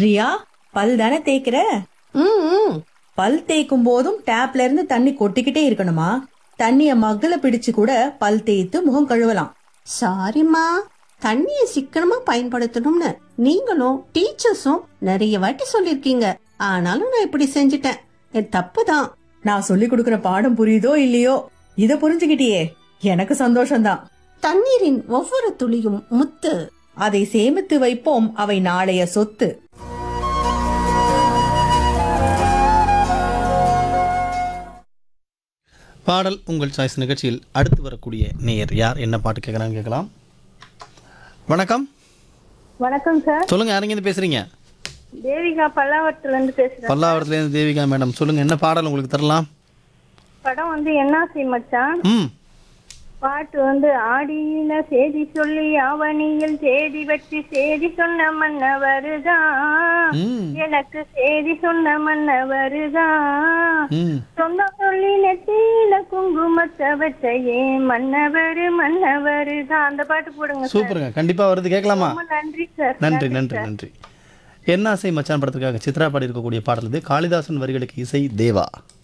ரியா பல் தானே தேய்க்கிற ம் ம். பல் தேய்க்கும் போதும் டேப்ல இருந்து தண்ணி கொட்டிக்கிட்டே இருக்கணுமா தண்ணிய மக்குல பிடிச்சு கூட பல் தேய்த்து முகம் கழுவலாம் சாரிம்மா தண்ணியை சிக்கனமா பயன்படுத்தணும்னு நீங்களும் டீச்சர்ஸும் நிறைய வாட்டி சொல்லிருக்கீங்க ஆனாலும் நான் இப்படி செஞ்சிட்டேன் என் தப்பு தான் நான் சொல்லி கொடுக்கிற பாடம் புரியுதோ இல்லையோ இத புரிஞ்சுக்கிட்டியே எனக்கு சந்தோஷம்தான் தண்ணீரின் ஒவ்வொரு துளியும் முத்து அதை சேமித்து வைப்போம் அவை நாளைய சொத்து பாடல் உங்கள் சாய்ஸ் நிகழ்ச்சியில் அடுத்து வரக்கூடிய நேயர் யார் என்ன பாட்டு கேட்குறாங்க கேட்கலாம் வணக்கம் வணக்கம் சார் சொல்லுங்க யாருங்க பேசுறீங்க தேவிகா பல்லாவரத்துல இருந்து பேசுறேன் பல்லாவரத்துலேருந்து தேவிகா மேடம் சொல்லுங்க என்ன பாடல் உங்களுக்கு தரலாம் படம் வந்து என்னாசி மச்சான் ம் பாட்டு வந்து ஆடியில செய்தி சொல்லி அவனியில் செய்தி வச்சு செய்தி சொன்ன மன்னவருதான் ம் எனக்கு செய்தி சொன்ன மன்னவருதான் ம் சொந்தம் சொல்லி நெத்தியில குங்குமத்தை வச்சையே மன்னவரு மன்னவருதான் அந்த பாட்டு போடுங்க சார் சூப்பருங்க கண்டிப்பாக வருது கேட்கலாமா ரொம்ப நன்றி சார் நன்றி நன்றி நன்றி என்ன ஆசை மச்சான் படத்துக்காக சித்ரா பாடி இருக்கக்கூடிய பாடல் இது காளிதாசன் வரிகளுக்கு இசை தேவா